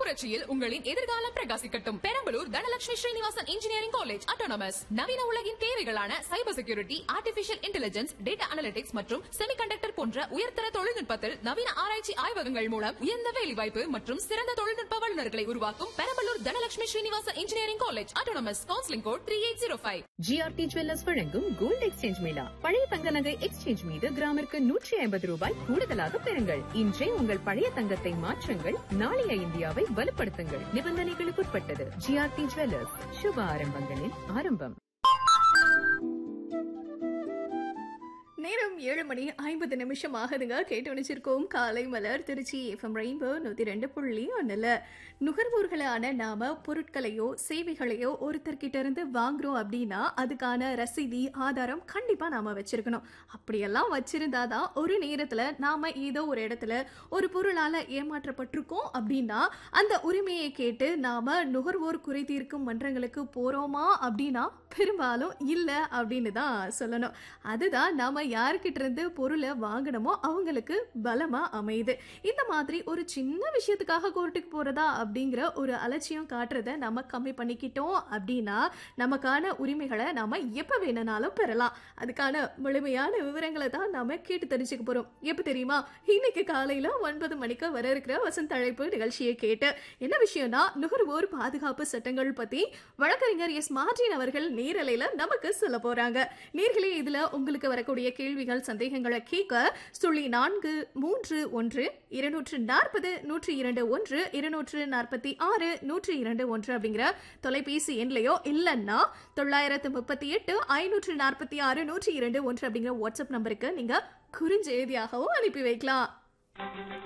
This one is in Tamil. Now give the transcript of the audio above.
புரட்சியில் உங்களின் எதிர்காலம் பிரகாசிக்கட்டும் Perambalur Dhanalakshmi Srinivasan engineering college autonomous நவீன உலகின் தேவைகளான cyber security artificial intelligence data analytics மற்றும் செமிகண்டக்டர் போன்ற உயர்தர தொழில்நுட்பத்தில் நவீன ஆராய்ச்சி ஆய்வகங்கள் மூலம் உயர்ந்த வேலைவாய்ப்பு மற்றும் சிறந்த தொழில்நுட்ப வல்லுநர்களை உருவாக்கும் Perambalur Dhanalakshmi Srinivasan engineering college autonomous counselling code three eight zero five GRT jewellers வழங்கும் கோல்ட் எக்ஸ்சேஞ்ச் மேளா பழைய தங்க நகை எக்ஸ்சேஞ்ச் மீது கிராமிற்கு நூற்றி ஐம்பது ரூபாய் கூடுதலாக பெறுங்கள் இன்றே உங்கள் பழைய தங்கத்தை மாற்றுங்கள் நாளைய இந்தியாவை வலுப்படுத்துங்கள் நிபந்தனைகளுக்குட்பட்டது ஜிஆர்டி ஜுவல்லர்ஸ் சுப ஆரம்பங்களின் ஆரம்பம் நேரம் ஏழு மணி ஐம்பது நிமிஷம் ஆகுதுங்க கேட்டு வச்சிருக்கோம் காலை மலர் திருச்சி எஃப்எம் ரெயின்போ நூத்தி ரெண்டு புள்ளி ஒண்ணுல நுகர்வோர்களான நாம பொருட்களையோ சேவைகளையோ ஒருத்தர்கிட்ட இருந்து வாங்குறோம் அப்படின்னா அதுக்கான ரசீதி ஆதாரம் கண்டிப்பா நாம வச்சிருக்கணும் அப்படியெல்லாம் வச்சிருந்தாதான் ஒரு நேரத்துல நாம ஏதோ ஒரு இடத்துல ஒரு பொருளால ஏமாற்றப்பட்டிருக்கோம் அப்படின்னா அந்த உரிமையை கேட்டு நாம நுகர்வோர் குறை தீர்க்கும் மன்றங்களுக்கு போறோமா அப்படின்னா பெரும்பாலும் இல்ல அப்படின்னு தான் சொல்லணும் அதுதான் நாம யாருக்கிட்ட இருந்து பொருளை வாங்கணுமோ அவங்களுக்கு பலமா அமையுது இந்த மாதிரி ஒரு சின்ன விஷயத்துக்காக கோர்ட்டுக்கு போறதா அப்படிங்கிற ஒரு அலட்சியம் காட்டுறத நம்ம கம்மி பண்ணிக்கிட்டோம் அப்படின்னா நமக்கான உரிமைகளை நாம எப்ப வேணும்னாலும் பெறலாம் அதுக்கான முழுமையான விவரங்களை தான் நாம கேட்டு தெரிஞ்சுக்க போறோம் எப்ப தெரியுமா இன்னைக்கு காலையில ஒன்பது மணிக்கு வர இருக்கிற வசந்த அழைப்பு நிகழ்ச்சியை கேட்டு என்ன விஷயம்னா நுகர்வோர் பாதுகாப்பு சட்டங்கள் பத்தி வழக்கறிஞர் எஸ் மார்டின் அவர்கள் நேரலையில நமக்கு சொல்ல போறாங்க நேர்களே இதுல உங்களுக்கு வரக்கூடிய கேள்விகள் சந்தேகங்களை கேட்க சுழி நான்கு மூன்று ஒன்று இருநூற்று நாற்பது நூற்றி இரண்டு ஒன்று இருநூற்று நாற்பத்தி ஆறு நூற்றி இரண்டு ஒன்று அப்படிங்கிற தொலைபேசி எண்லையோ இல்லைன்னா தொள்ளாயிரத்து முப்பத்தி எட்டு ஐநூற்று நாற்பத்தி ஆறு நூற்றி இரண்டு ஒன்று அப்படிங்கிற வாட்ஸ்அப் நம்பருக்கு நீங்க குறுஞ்செய்தியாகவும் அனுப்பி வைக்கலாம்